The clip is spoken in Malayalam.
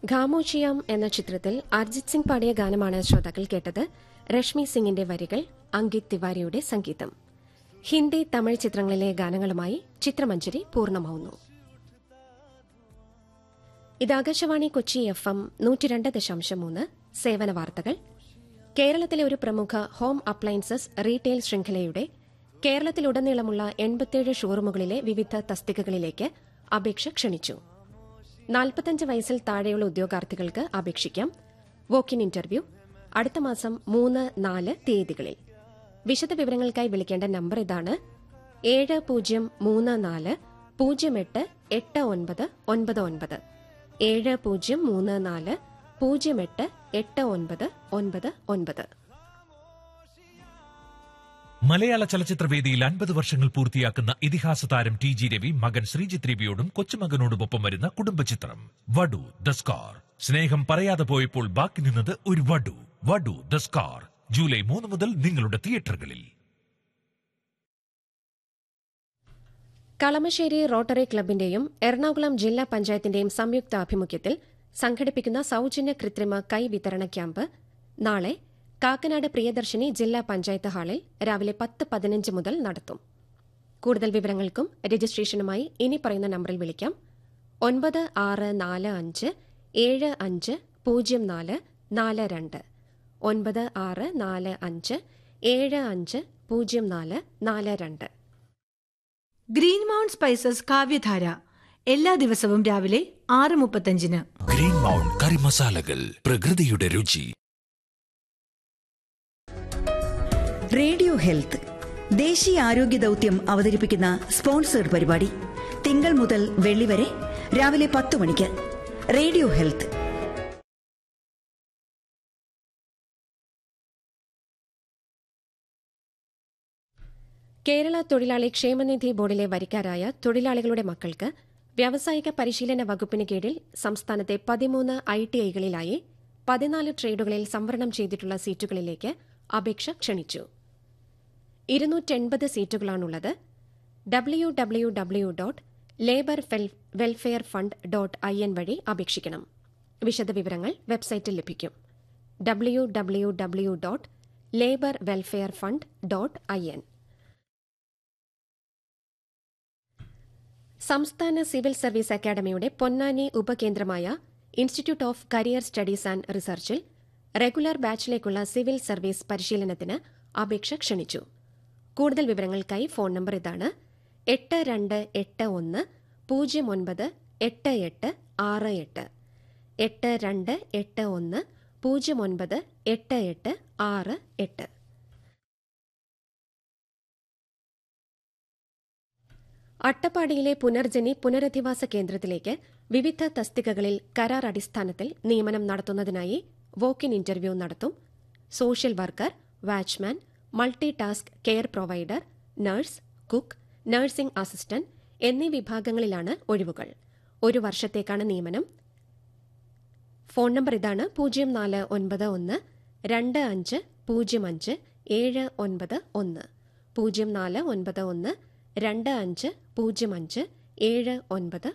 ഖാമോഷിയാം എന്ന ചിത്രത്തിൽ അർജിത് സിംഗ് പാടിയ ഗാനമാണ് ശ്രോതാക്കൾ കേട്ടത് രശ്മി സിംഗിന്റെ വരികൾ അങ്കിത് തിവാരിയുടെ സംഗീതം ഹിന്ദി തമിഴ് ചിത്രങ്ങളിലെ ഗാനങ്ങളുമായി ചിത്രമഞ്ജരി പൂർണ്ണമാവുന്നു ഇത് ആകാശവാണി കൊച്ചി എഫ് എം നൂറ്റിരണ്ട് ദശാംശം മൂന്ന് സേവന വാർത്തകൾ കേരളത്തിലെ ഒരു പ്രമുഖ ഹോം അപ്ലയൻസസ് റീറ്റെയിൽ ശൃംഖലയുടെ കേരളത്തിലുടനീളമുള്ള എൺപത്തിയേഴ് ഷോറൂമുകളിലെ വിവിധ തസ്തികകളിലേക്ക് അപേക്ഷ ക്ഷണിച്ചു നാൽപ്പത്തഞ്ച് വയസ്സിൽ താഴെയുള്ള ഉദ്യോഗാർത്ഥികൾക്ക് അപേക്ഷിക്കാം വോക്കിൻ ഇന്റർവ്യൂ അടുത്ത മാസം മൂന്ന് നാല് തീയതികളിൽ വിശദ വിവരങ്ങൾക്കായി വിളിക്കേണ്ട നമ്പർ ഇതാണ് ഏഴ് പൂജ്യം മൂന്ന് നാല് പൂജ്യം എട്ട് എട്ട് ഒൻപത് ഒൻപത് ഒൻപത് ഏഴ് പൂജ്യം മൂന്ന് നാല് പൂജ്യം എട്ട് എട്ട് ഒൻപത് ഒൻപത് ഒൻപത് മലയാള ചലച്ചിത്രവേദിയിൽ അൻപത് വർഷങ്ങൾ പൂർത്തിയാക്കുന്ന ഇതിഹാസ താരം ടി ജി രവി മകൻ ശ്രീജിത്ത് രവിയോടും കൊച്ചുമകനോടുമൊപ്പം വരുന്ന കുടുംബചിത്രം വടു ദ സ്കാർ സ്നേഹം പറയാതെ പോയപ്പോൾ ബാക്കി നിന്നത് ഒരു വടു വടു ദ സ്കാർ ജൂലൈ മൂന്ന് മുതൽ നിങ്ങളുടെ തിയേറ്ററുകളിൽ കളമശ്ശേരി റോട്ടറി ക്ലബിന്റെയും എറണാകുളം ജില്ലാ പഞ്ചായത്തിന്റെയും സംയുക്ത ആഭിമുഖ്യത്തിൽ സംഘടിപ്പിക്കുന്ന സൌജന്യ കൃത്രിമ കൈ വിതരണ ക്യാമ്പ് നാളെ കാക്കനാട് പ്രിയദർശിനി ജില്ലാ പഞ്ചായത്ത് ഹാളിൽ രാവിലെ പത്ത് പതിനഞ്ച് മുതൽ നടത്തും കൂടുതൽ വിവരങ്ങൾക്കും രജിസ്ട്രേഷനുമായി ഇനി പറയുന്ന നമ്പറിൽ വിളിക്കാം ഒൻപത് ആറ് നാല് അഞ്ച് ഏഴ് അഞ്ച് പൂജ്യം നാല് നാല് രണ്ട് ഒൻപത് ആറ് നാല് അഞ്ച് ഏഴ് അഞ്ച് പൂജ്യം നാല് നാല് രണ്ട് ഗ്രീൻ മൗണ്ട് സ്പൈസസ് കാവ്യധാര എല്ലാ ദിവസവും രാവിലെ ആറ് മുപ്പത്തഞ്ചിന് ഗ്രീൻ മൗണ്ട് കറി മസാലകൾ പ്രകൃതിയുടെ രുചി റേഡിയോ ഹെൽത്ത് ദേശീയ ആരോഗ്യ ദൗത്യം അവതരിപ്പിക്കുന്ന സ്പോൺസേഡ് പരിപാടി തിങ്കൾ മുതൽ വെള്ളി വരെ രാവിലെ പത്ത് മണിക്ക് റേഡിയോ ഹെൽത്ത് കേരള തൊഴിലാളി ക്ഷേമനിധി ബോർഡിലെ വരിക്കാരായ തൊഴിലാളികളുടെ മക്കൾക്ക് വ്യാവസായിക പരിശീലന വകുപ്പിന് കീഴിൽ സംസ്ഥാനത്തെ പതിമൂന്ന് ഐ ടി ഐകളിലായി പതിനാല് ട്രേഡുകളിൽ സംവരണം ചെയ്തിട്ടുള്ള സീറ്റുകളിലേക്ക് അപേക്ഷ ക്ഷണിച്ചു ഇരുന്നൂറ്റെൺപത് സീറ്റുകളാണുള്ളത് W W W dot labour welfare fund dot I N വഴി അപേക്ഷിക്കണം വിശദവിവരങ്ങൾ വെബ്സൈറ്റിൽ ലഭിക്കും W W W dot labour welfare fund dot I N സംസ്ഥാന സിവിൽ സർവീസ് അക്കാദമിയുടെ പൊന്നാനി ഉപകേന്ദ്രമായ institute of career studies and റിസർച്ചിൽ റെഗുലർ ബാച്ചിലേക്കുള്ള സിവിൽ സർവീസ് പരിശീലനത്തിന് അപേക്ഷ ക്ഷണിച്ചു കൂടുതൽ വിവരങ്ങൾക്കായി ഫോൺ നമ്പർ ഇതാണ് എട്ട് രണ്ട് എട്ട് ഒന്ന് പൂജ്യം ഒൻപത് എട്ട് എട്ട് ആറ് എട്ട് എട്ട് രണ്ട് എട്ട് ഒന്ന് പൂജ്യം ഒൻപത് എട്ട് എട്ട് ആറ് എട്ട് അട്ടപ്പാടിയിലെ പുനർജനി പുനരധിവാസ കേന്ദ്രത്തിലേക്ക് വിവിധ തസ്തികകളിൽ കരാർ അടിസ്ഥാനത്തിൽ നിയമനം നടത്തുന്നതിനായി വോക്കിൻ ഇന്റർവ്യൂ നടത്തും social worker watchman multi task care provider nurse cook nursing assistant എന്നീ വിഭാഗങ്ങളിലാണ് ഒഴിവുകൾ ഒരു വർഷത്തേക്കാണ് നിയമനം ഫോൺ നമ്പർ ഇതാണ് പൂജ്യം നാല് ഒൻപത് ഒന്ന് രണ്ട് അഞ്ച് പൂജ്യം അഞ്ച് ഏഴ് ഒൻപത് ഒന്ന് പൂജ്യം നാല് ഒൻപത് ഒന്ന് രണ്ട് അഞ്ച് പൂജ്യം അഞ്ച് ഏഴ് ഒൻപത്